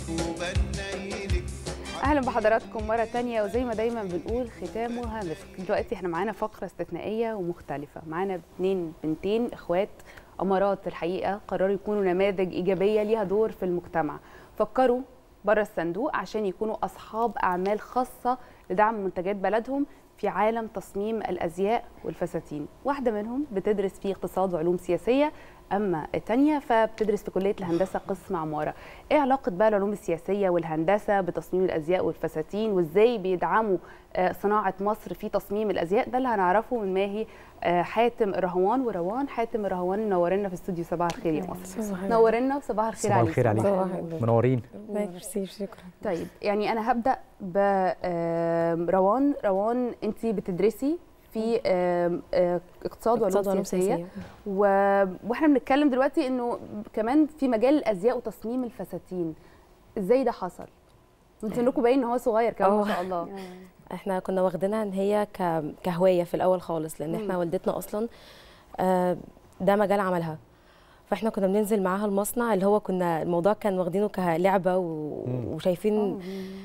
وبنيلك اهلا بحضراتكم مره تانية وزي ما دايما بنقول ختامها مسك دلوقتي احنا معانا فقره استثنائيه ومختلفه معانا اتنين بنتين اخوات امارات الحقيقه قرروا يكونوا نماذج ايجابيه ليها دور في المجتمع فكروا بره الصندوق عشان يكونوا اصحاب اعمال خاصه لدعم منتجات بلدهم في عالم تصميم الازياء والفساتين واحده منهم بتدرس في اقتصاد وعلوم سياسيه اما الثانيه فبتدرس في كليه الهندسه قسم عماره ايه علاقه بقى العلوم السياسيه والهندسه بتصميم الازياء والفساتين وازاي بيدعموا آه، صناعه مصر في تصميم الازياء ده اللي هنعرفه من ماهي آه، حاتم الرهوان وروان حاتم الرهوان منورنا في استوديو صباح الخير يا مصر نورنا وصباح الخير صباح عليكم الخير عليك صباح النور. منورين ميرسي شكرا طيب يعني انا هبدا بروان روان انت بتدرسي في آم، آه، اقتصاد وعلوم سياسيه و... واحنا بنتكلم دلوقتي انه كمان في مجال الازياء وتصميم الفساتين ازاي ده حصل انتوا انكم باين ان هو صغير كمان ما أه. شاء الله احنا كنا واخدينها ان هي ك... كهوايه في الاول خالص لان احنا مم. والدتنا اصلا آه، ده مجال عملها فاحنا كنا بننزل معاها المصنع اللي هو كنا الموضوع كان واخدينه كلعبه و... مم. وشايفين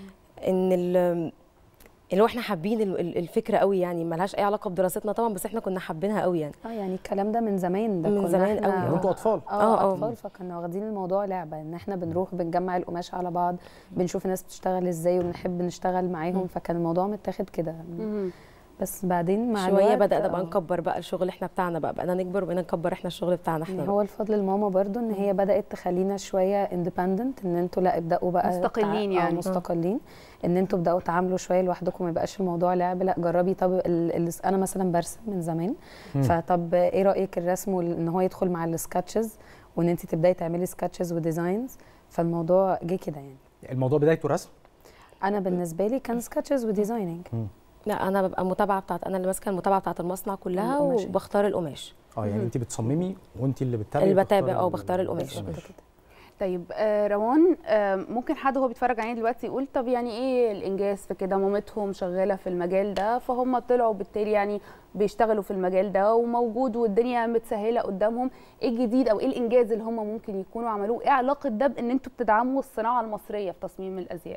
ان ال... اللي هو احنا حابين ال- ال- الفكره قوي يعني ملهاش اي علاقه بدراستنا طبعا بس احنا كنا حابينها قوي يعني اه يعني الكلام ده من زمان ده من كنا زمان احنا قوي. وانتوا اطفال آه، اه آه. اطفال فكنا واخدين الموضوع لعبه ان احنا بنروح بنجمع القماش على بعض بنشوف الناس بتشتغل ازاي وبنحب نشتغل معاهم فكان الموضوع متاخد كده مهم. بس بعدين مع شويه الوقت بدانا بقى آه، نكبر بقى الشغل احنا بتاعنا بقى بقينا نكبر وبقينا نكبر احنا الشغل بتاعنا يعني احنا هو الفضل لماما برضو ان هي بدات تخلينا شويه اندبندنت ان انتوا لا ابداوا بقى مستقلين تع- آه، يعني. مستقلين ان انتوا ابداوا تعاملوا شويه لوحدكم ما يبقاش الموضوع لعب لا جربي طب ال... ال... انا مثلا برسم من زمان مم. فطب ايه رايك الرسم وال- ان هو يدخل مع السكتشز وان انت تبداي تعملي سكتشز وديزاينز فالموضوع جه كده يعني الموضوع بدايته رسم انا بالنسبه لي كان سكتشز وديزايننج لا انا ببقى متابعه بتاعت انا اللي ماسكه المتابعه بتاعت المصنع كلها القماشات. وبختار القماش اه يعني انت بتصممي وانت اللي بتتابعي اللي بتابع وبتختاري اه ال- بختار القماش القماش. طيب آه، روان آه، ممكن حد هو بيتفرج علينا دلوقتي يقول طب يعني ايه الانجاز في كده مامتهم شغاله في المجال ده فهم طلعوا بالتالي يعني بيشتغلوا في المجال ده وموجود والدنيا متسهله قدامهم ايه الجديد او ايه الانجاز اللي هم ممكن يكونوا عملوه ايه علاقه ده بان انتوا بتدعموا الصناعه المصريه في تصميم الازياء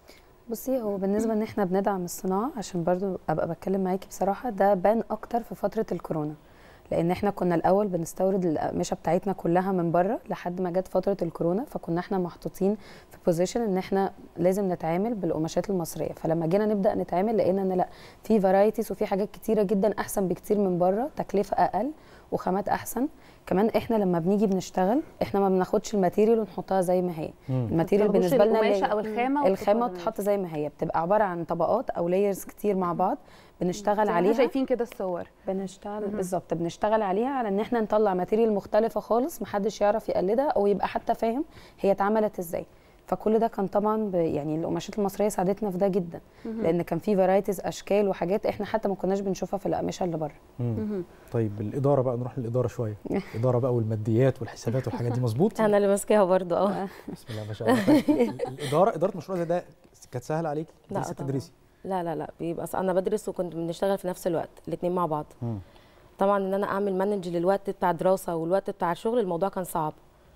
بصي هو بالنسبه ان احنا بندعم الصناعه عشان برضو ابقى بتكلم معاكي بصراحه ده بان اكتر في فتره الكورونا لان احنا كنا الاول بنستورد الاقمشه بتاعتنا كلها من بره لحد ما جت فتره الكورونا فكنا احنا محطوطين في بوزيشن ان احنا لازم نتعامل بالقماشات المصريه فلما جينا نبدا نتعامل لقينا ان لا في فرايتيز وفي حاجات كتيره جدا احسن بكتير من بره تكلفه اقل وخامات احسن كمان احنا لما بنيجي بنشتغل احنا ما بناخدش الماتيريال ونحطها زي ما هي مم. الماتيريال بتاخدوش بالنسبه لنا القماشه اللي- او الخامه الخامه وتحطوها تتحط زي ما هي بتبقى عباره عن طبقات او لايرز كتير مع بعض بنشتغل زي ما احنا عليها شايفين كده الصور بنشتغل بالظبط بنشتغل عليها على ان احنا نطلع ماتيريال مختلفه خالص محدش يعرف يقلدها او يبقى حتى فاهم هي اتعملت ازاي فكل ده كان طبعا ب... يعني القماشات المصريه ساعدتنا في ده جدا لان كان في فرايتيز اشكال وحاجات احنا حتى ما كناش بنشوفها في الاقمشه اللي بره مم. طيب الاداره بقى نروح للاداره شويه الاداره بقى والماديات والحسابات والحاجات دي مظبوط انا اللي ماسكاها برضو اه بسم الله ما شاء الله طيب ال- الاداره اداره مشروع زي ده كانت سهله عليكي لا لسه طبعاً. بتدرسي لا لا لا بيبقى انا بدرس وكنت بنشتغل في نفس الوقت الاثنين مع بعض مم. طبعا ان انا اعمل مانج للوقت بتاع الدراسه والوقت بتاع الشغل الموضوع كان صعب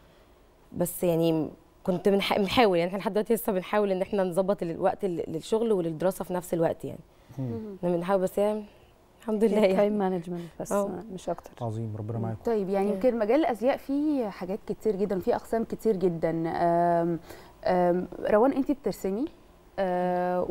بس يعني كنت بنح- بنحاول يعني احنا لحد دلوقتي لسه بنحاول ان احنا نظبط الوقت لل- للشغل وللدراسه في نفس الوقت يعني احنا بنحاول بس يعني الحمد لله يعني تايم مانجمنت بس أه. مش اكتر عظيم ربنا معاكم طيب يعني يمكن مجال الازياء فيه حاجات كتير جدا فيه اقسام كتير جدا أم أم روان انت بترسمي أه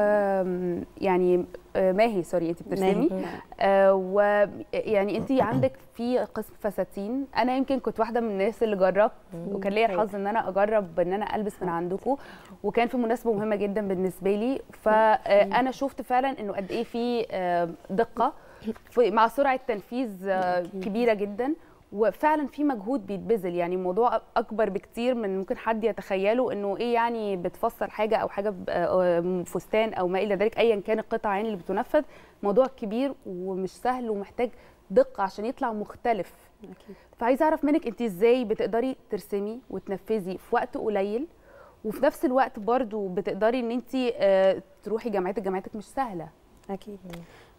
ويعني ماهي سوري انت بترسمي أه ويعني انت عندك في قسم فساتين انا يمكن كنت واحده من الناس اللي جربت وكان ليا الحظ ان انا اجرب ان انا البس من عندكم وكان في مناسبه مهمه جدا بالنسبه لي فانا شفت فعلا انه قد ايه في آه، دقه في- مع سرعه تنفيذ آه، كبيره جدا وفعلا في مجهود بيتبذل يعني الموضوع اكبر بكتير من ممكن حد يتخيله انه ايه يعني بتفسر حاجه او حاجه ب- آه، فستان او ما الى ذلك ايا كان القطعه يعني اللي بتنفذ موضوع كبير ومش سهل ومحتاج دقه عشان يطلع مختلف اكيد فعايزه اعرف منك انت ازاي بتقدري ترسمي وتنفذي في وقت قليل وفي نفس الوقت برضو بتقدري ان انت آه، تروحي جامعتك جامعتك مش سهله اكيد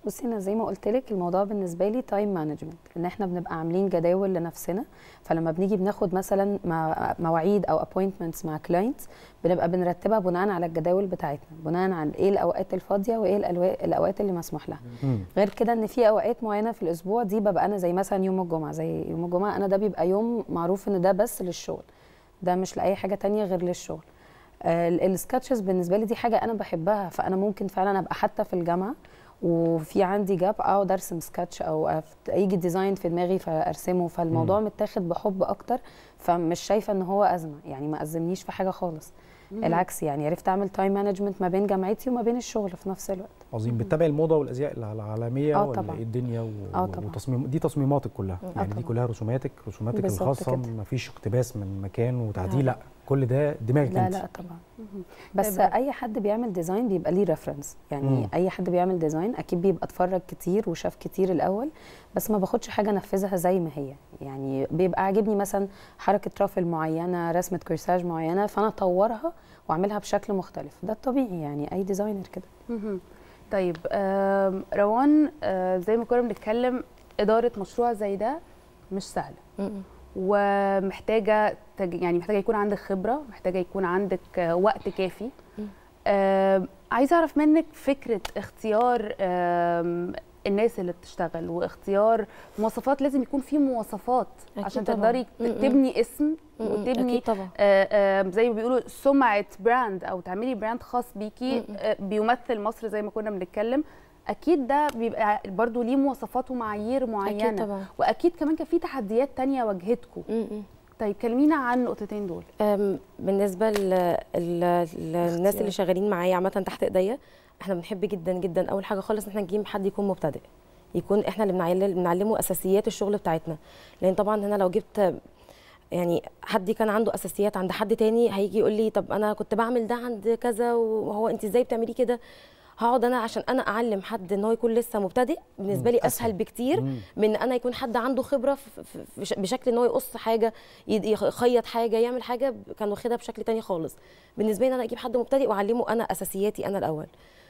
بصي انا زي ما قلت لك الموضوع بالنسبه لي تايم مانجمنت ان احنا بنبقى عاملين جداول لنفسنا فلما بنيجي بناخد مثلا مع- مواعيد او ابوينتمنتس مع كلاينتس بنبقى بنرتبها بناء على الجداول بتاعتنا بناء على ايه الاوقات الفاضيه وايه الألوا- الاوقات اللي مسموح لها مم. غير كده ان في اوقات معينه في الاسبوع دي ببقى انا زي مثلا يوم الجمعه زي يوم الجمعه انا ده بيبقى يوم معروف ان ده بس للشغل ده مش لاي حاجه تانية غير للشغل آه، ال- السكتشز بالنسبه لي دي حاجه انا بحبها فانا ممكن فعلا ابقى حتى في الجامعه وفي عندي جاب اقعد ارسم سكتش او أف- يجي ديزاين في دماغي فارسمه فالموضوع متاخد بحب اكتر فمش شايفه ان هو ازمه يعني ما ازمنيش في حاجه خالص العكس يعني عرفت اعمل تايم مانجمنت ما بين جامعتي وما بين الشغل في نفس الوقت عظيم بتتابع الموضه والازياء العالميه آه ولا طبعاً. إيه الدنيا و... آه طبعاً. وتصميم دي تصميماتك كلها آه يعني دي طبعاً. كلها رسوماتك رسوماتك بالظبط الخاصه كده. ما فيش اقتباس من مكان وتعديل لا. لا كل ده دماغك لا انت لا طبعا بس طيب. اي حد بيعمل ديزاين بيبقى ليه ريفرنس يعني مم. اي حد بيعمل ديزاين اكيد بيبقى اتفرج كتير وشاف كتير الاول بس ما باخدش حاجه انفذها زي ما هي يعني بيبقى عاجبني مثلا حركه رافل معينه رسمه كورساج معينه فانا اطورها واعملها بشكل مختلف ده الطبيعي يعني اي ديزاينر كده مهم. طيب آم، روان آه، زي ما كنا بنتكلم إدارة مشروع زي ده مش سهلة م-م. ومحتاجة تج... يعني محتاجة يكون عندك خبرة محتاجة يكون عندك آه، وقت كافي مم. آم، عايزة أعرف منك فكرة اختيار آم، الناس اللي بتشتغل واختيار مواصفات لازم يكون في مواصفات أكيد عشان طبعاً. تقدري ت- م-م. تبني اسم م-م. وتبني اكيد طبعا آه، آه، زي ما بيقولوا سمعه براند او تعملي براند خاص بيكي م-م. آه، بيمثل مصر زي ما كنا بنتكلم اكيد ده بيبقى برضو ليه مواصفات ومعايير اكيد معينه طبعا واكيد كمان كان في تحديات تانية واجهتكم م-م. طيب كلمينا عن النقطتين دول أم، بالنسبه للناس اللي شغالين معايا عامه تحت ايديا احنا بنحب جدا جدا اول حاجه خالص ان احنا نجيب حد يكون مبتدئ يكون احنا اللي بنعلم- بنعلمه اساسيات الشغل بتاعتنا لان طبعا هنا لو جبت يعني حد كان عنده اساسيات عند حد تاني هيجي يقول لي طب انا كنت بعمل ده عند كذا وهو انت ازاي بتعملي كده هقعد انا عشان انا اعلم حد ان هو يكون لسه مبتدئ بالنسبه لي أسهل. اسهل بكتير مم. من ان انا يكون حد عنده خبره في- في- في ش- بشكل ان هو يقص حاجه يد- يخيط حاجه يعمل حاجه ب- كان واخدها بشكل تاني خالص بالنسبه لي ان انا اجيب حد مبتدئ واعلمه انا اساسياتي انا الاول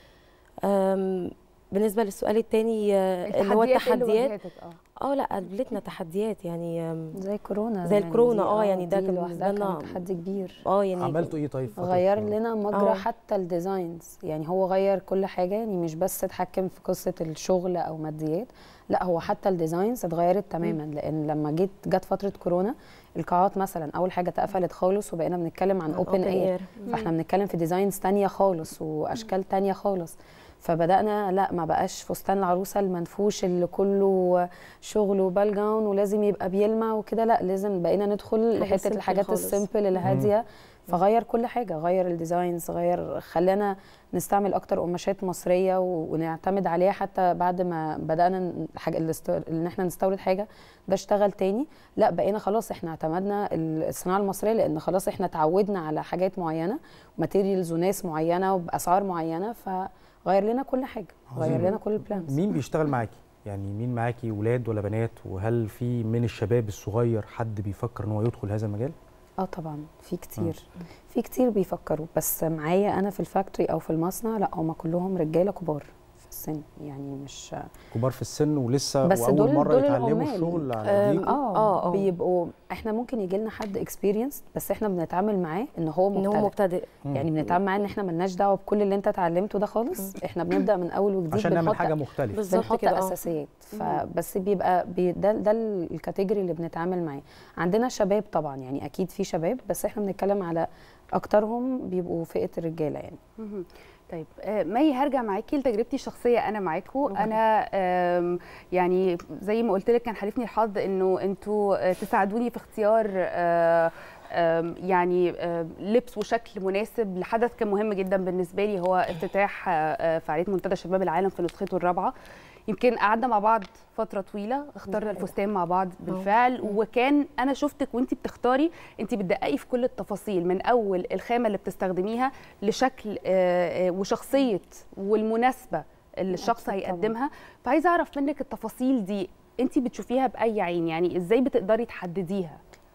أم، بالنسبه للسؤال الثاني اللي هو التحديات واجهتك اه اه لا قابلتنا تحديات يعني أم، زي كورونا زي يعني الكورونا، دي- آه، يعني ده دي كان لوحدها بالنسبة لنا- كان تحدي كبير اه يعني عملتوا ايه طيب في فترة غير كورونا؟ لنا مجرى آه. حتى الديزاينز يعني هو غير كل حاجه يعني مش بس اتحكم في قصه الشغل او ماديات لا هو حتى الديزاينز اتغيرت تماما لان لما جيت جت فتره كورونا القاعات مثلا اول حاجه اتقفلت خالص وبقينا بنتكلم عن اوبن اير فاحنا بنتكلم في ديزاينز تانية خالص واشكال تانية خالص فبدانا لا ما بقاش فستان العروسه المنفوش اللي كله شغل وبالجاون ولازم يبقى بيلمع وكده لا لازم بقينا ندخل حاجة لحته simple الحاجات خالص. السيمبل الهاديه فغير كل حاجه غير الديزاينز غير خلانا نستعمل اكتر قماشات مصريه و- ونعتمد عليها حتى بعد ما بدانا ن- حاجه الاست- ان احنا نستورد حاجه ده اشتغل تاني لا بقينا خلاص احنا اعتمدنا الصناعه المصريه لان خلاص احنا اتعودنا على حاجات معينه ماتيريالز وناس معينه وباسعار معينه فغير لنا كل حاجه غير عظيم. لنا كل البلانز مين بيشتغل معاكي يعني مين معاكي ولاد ولا بنات وهل في من الشباب الصغير حد بيفكر ان هو يدخل هذا المجال اه طبعا في كتير في كتير بيفكروا بس معايا انا في الفاكتوري او في المصنع لا هم كلهم رجاله كبار في السن يعني مش كبار في السن ولسه بس واول دول- مره دول يتعلموا العمال. الشغل على أم، ايديكم اه آه، آه. بيبقوا احنا ممكن يجي لنا حد اكسبيرينس بس احنا بنتعامل معاه ان هو ان هو مبتدئ مبتدئ مم. يعني بنتعامل معاه ان احنا ملناش دعوه بكل اللي انت اتعلمته ده خالص احنا بنبدا من اول وجديد عشان نعمل بنحط حاجه مختلفه بالظبط بنحط كده آه. اساسيات فبس بيبقى بي ده ده الكاتيجوري اللي بنتعامل معاه عندنا شباب طبعا يعني اكيد في شباب بس احنا بنتكلم على اكترهم بيبقوا فئه الرجاله يعني مهم. طيب آه، مي هرجع معاكي لتجربتي الشخصيه انا معاكم انا آم، يعني زي ما قلت لك كان حالفني الحظ انه انتوا آه، تساعدوني في اختيار آه، آم، يعني آه، لبس وشكل مناسب لحدث كان مهم جدا بالنسبه لي هو افتتاح آه، آه، فعاليه منتدى شباب العالم في نسخته الرابعه يمكن قعدنا مع بعض فتره طويله اخترنا الفستان مع بعض بالفعل وكان انا شفتك وانت بتختاري انت بتدققي في كل التفاصيل من اول الخامه اللي بتستخدميها لشكل آه، آه، وشخصيه والمناسبه اللي الشخص أكيد طبعاً. هيقدمها فعايزه اعرف منك التفاصيل دي انت بتشوفيها باي عين يعني ازاي بتقدري تحدديها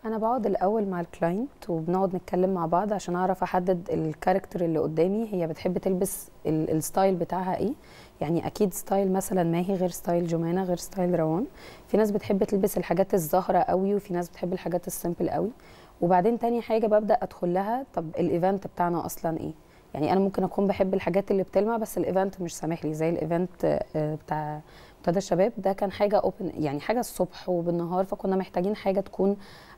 انا بقعد الاول مع الكلاينت وبنقعد نتكلم مع بعض عشان اعرف احدد الكاركتر اللي قدامي هي بتحب تلبس ال- الستايل بتاعها ايه يعني اكيد ستايل مثلا ماهي غير ستايل جمانه غير ستايل روان في ناس بتحب تلبس الحاجات الزهره قوي وفي ناس بتحب الحاجات السيمبل قوي وبعدين تاني حاجه ببدا ادخل لها طب الايفنت بتاعنا اصلا ايه يعني انا ممكن اكون بحب الحاجات اللي بتلمع بس الايفنت مش سامح لي زي الايفنت آه، بتاع منتدى الشباب ده كان حاجه اوبن يعني حاجه الصبح وبالنهار فكنا محتاجين حاجه تكون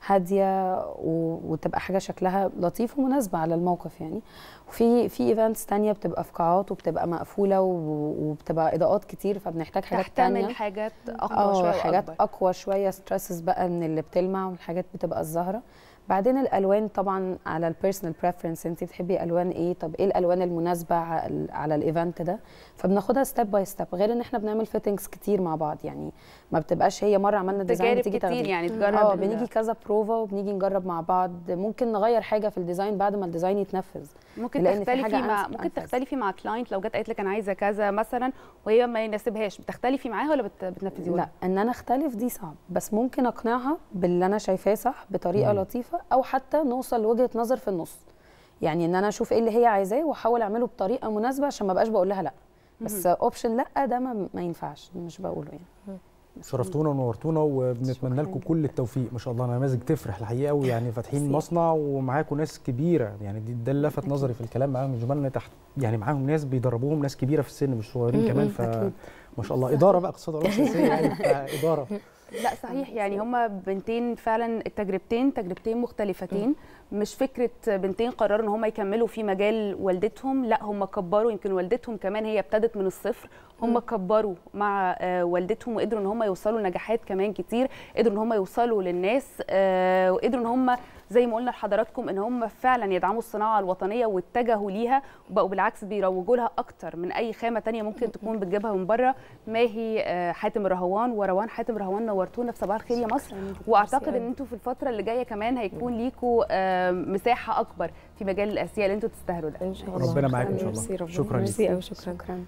هاديه و... وتبقى حاجه شكلها لطيف ومناسبه على الموقف يعني وفي في ايفنتس تانية بتبقى في قاعات وبتبقى مقفوله و... وبتبقى اضاءات كتير فبنحتاج حاجات تانية تحتمل حاجات اقوى اه شويه حاجات وأكبر. اقوى شويه ستريسز بقى من اللي بتلمع والحاجات بتبقى الزهره بعدين الالوان طبعا على البيرسونال بريفرنس انت بتحبي الوان ايه طب ايه الالوان المناسبه على, على الايفنت ده فبناخدها ستيب باي ستيب غير ان احنا بنعمل فيتنجز كتير مع بعض يعني ما بتبقاش هي مره عملنا ديزاين تجارب بتيجي كتير تاخديه. يعني تجرب اه ال- بنيجي كذا بروفا وبنيجي نجرب مع بعض ممكن نغير حاجه في الديزاين بعد ما الديزاين يتنفذ ممكن لأن في تختلفي حاجة مع أنف- ممكن أنفذ. تختلفي مع كلاينت لو جت قالت لك انا عايزه كذا مثلا وهي ما يناسبهاش بتختلفي معاها ولا بت... بتنفذي لا ان انا اختلف دي صعب بس ممكن اقنعها باللي انا شايفاه صح بطريقه مم. لطيفه او حتى نوصل لوجهه نظر في النص يعني ان انا اشوف ايه اللي هي عايزاه واحاول اعمله بطريقه مناسبه عشان ما بقاش بقول لها لا بس اوبشن لا ده ما, ما ينفعش مش بقوله يعني شرفتونا ونورتونا وبنتمنى لكم كل التوفيق ما شاء الله نماذج تفرح الحقيقه ويعني فاتحين ميرسي. مصنع ومعاكم ناس كبيره يعني دي ده اللي لفت نظري في الكلام معاهم جمال تحت يعني معاهم ناس بيدربوهم ناس كبيره في السن مش صغيرين م- كمان م، فما أكيد. شاء الله اداره بقى اقتصاد علوم سياسيه يعني فاداره لا صحيح يعني هما بنتين فعلا التجربتين تجربتين مختلفتين مش فكره بنتين قرروا ان هما يكملوا في مجال والدتهم لا هما كبروا يمكن والدتهم كمان هي ابتدت من الصفر هما كبروا مع آه، والدتهم وقدروا ان هما يوصلوا لنجاحات كمان كتير قدروا ان هما يوصلوا للناس آه، وقدروا ان هما زي ما قلنا لحضراتكم ان هم فعلا يدعموا الصناعه الوطنيه واتجهوا ليها وبقوا بالعكس بيروجوا لها اكتر من اي خامه تانية ممكن تكون بتجيبها من بره ماهي آه، حاتم الرهوان وروان حاتم رهوان نورتونا في صباح الخير يا مصر واعتقد ان انتوا في الفتره اللي جايه كمان هيكون ليكوا آه، مساحه اكبر في مجال الاسياء اللي انتوا تستاهلوا ده ان شاء الله ربنا معاكم ان شاء ميرسي الله ربنا. شكرا لك ميرسي قوي شكرا شكرا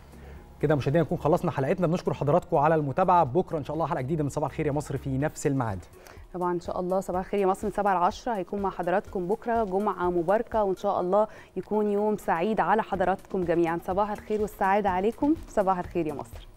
كده مشاهدينا نكون خلصنا حلقتنا بنشكر حضراتكم على المتابعه بكره ان شاء الله حلقه جديده من صباح الخير يا مصر في نفس الميعاد طبعا ان شاء الله صباح الخير يا مصر من 7 ل 10 هيكون مع حضراتكم بكره جمعه مباركه وان شاء الله يكون يوم سعيد على حضراتكم جميعا صباح الخير والسعاده عليكم صباح الخير يا مصر